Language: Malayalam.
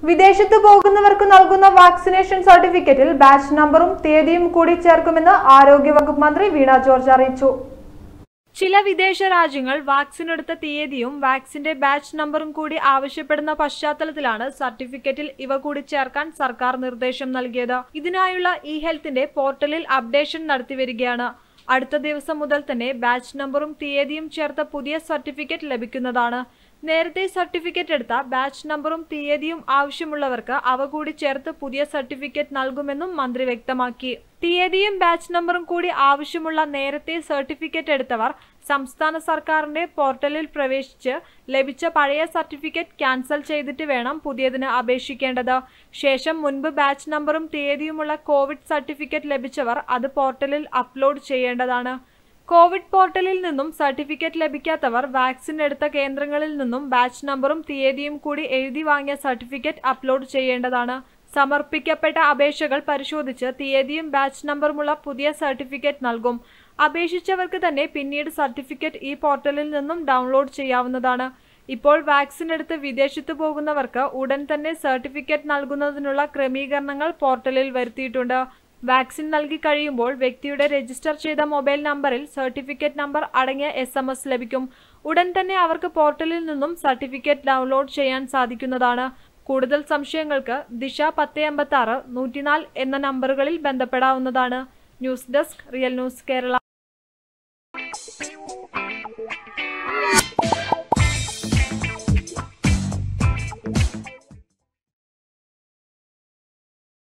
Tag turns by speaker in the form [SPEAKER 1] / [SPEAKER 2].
[SPEAKER 1] വിദേശത്ത് പോകുന്നവർക്ക് നൽകുന്ന വാക്സിനേഷൻ സർട്ടിഫിക്കറ്റിൽ ബാച്ച് നമ്പറും തീയതിയും കൂടി ചേർക്കുമെന്ന് ആരോഗ്യവകുപ്പ് മന്ത്രി വീണ ജോർജ് അറിയിച്ചു ചില വിദേശ രാജ്യങ്ങൾ വാക്സിൻ എടുത്ത തീയതിയും വാക്സിന്റെ ബാച്ച് നമ്പറും കൂടി ആവശ്യപ്പെടുന്ന പശ്ചാത്തലത്തിലാണ് സർട്ടിഫിക്കറ്റിൽ ഇവ കൂടി ചേർക്കാൻ സർക്കാർ നിർദ്ദേശം നൽകിയത് ഇതിനായുള്ള ഇ ഹെൽത്തിന്റെ പോർട്ടലിൽ അപ്ഡേഷൻ നടത്തിവരികയാണ് അടുത്ത ദിവസം മുതൽ തന്നെ ബാച്ച് നമ്പറും തീയതിയും ചേർത്ത പുതിയ സർട്ടിഫിക്കറ്റ് ലഭിക്കുന്നതാണ് നേരത്തെ സർട്ടിഫിക്കറ്റ് എടുത്ത ബാച്ച് നമ്പറും തീയതിയും ആവശ്യമുള്ളവർക്ക് അവ കൂടി ചേർത്ത് പുതിയ സർട്ടിഫിക്കറ്റ് നൽകുമെന്നും മന്ത്രി വ്യക്തമാക്കി തീയതിയും ബാച്ച് നമ്പറും കൂടി ആവശ്യമുള്ള നേരത്തെ സർട്ടിഫിക്കറ്റ് എടുത്തവർ സംസ്ഥാന സർക്കാരിന്റെ പോർട്ടലിൽ പ്രവേശിച്ച് ലഭിച്ച പഴയ സർട്ടിഫിക്കറ്റ് ക്യാൻസൽ ചെയ്തിട്ട് വേണം പുതിയതിന് അപേക്ഷിക്കേണ്ടത് ശേഷം മുൻപ് ബാച്ച് നമ്പറും തീയതിയുമുള്ള കോവിഡ് സർട്ടിഫിക്കറ്റ് ലഭിച്ചവർ അത് പോർട്ടലിൽ അപ്ലോഡ് ചെയ്യേണ്ടതാണ് കോവിഡ് പോർട്ടലിൽ നിന്നും സർട്ടിഫിക്കറ്റ് ലഭിക്കാത്തവർ വാക്സിൻ എടുത്ത കേന്ദ്രങ്ങളിൽ നിന്നും ബാച്ച് നമ്പറും തീയതിയും കൂടി എഴുതി വാങ്ങിയ സർട്ടിഫിക്കറ്റ് അപ്ലോഡ് ചെയ്യേണ്ടതാണ് സമർപ്പിക്കപ്പെട്ട അപേക്ഷകൾ പരിശോധിച്ച് തീയതിയും ബാച്ച് നമ്പറുമുള്ള പുതിയ സർട്ടിഫിക്കറ്റ് നൽകും അപേക്ഷിച്ചവർക്ക് തന്നെ പിന്നീട് സർട്ടിഫിക്കറ്റ് ഈ പോർട്ടലിൽ നിന്നും ഡൗൺലോഡ് ചെയ്യാവുന്നതാണ് ഇപ്പോൾ വാക്സിൻ എടുത്ത് വിദേശത്ത് പോകുന്നവർക്ക് ഉടൻ തന്നെ സർട്ടിഫിക്കറ്റ് നൽകുന്നതിനുള്ള ക്രമീകരണങ്ങൾ പോർട്ടലിൽ വരുത്തിയിട്ടുണ്ട് വാക്സിൻ നൽകി കഴിയുമ്പോൾ വ്യക്തിയുടെ രജിസ്റ്റർ ചെയ്ത മൊബൈൽ നമ്പറിൽ സർട്ടിഫിക്കറ്റ് നമ്പർ അടങ്ങിയ എസ് ലഭിക്കും ഉടൻ തന്നെ അവർക്ക് പോർട്ടലിൽ നിന്നും സർട്ടിഫിക്കറ്റ് ഡൗൺലോഡ് ചെയ്യാൻ സാധിക്കുന്നതാണ് കൂടുതൽ സംശയങ്ങൾക്ക് ദിശ പത്ത് അമ്പത്തി ആറ് നൂറ്റിനാല് എന്ന നമ്പറുകളിൽ ബന്ധപ്പെടാവുന്നതാണ് news desk real news Kerala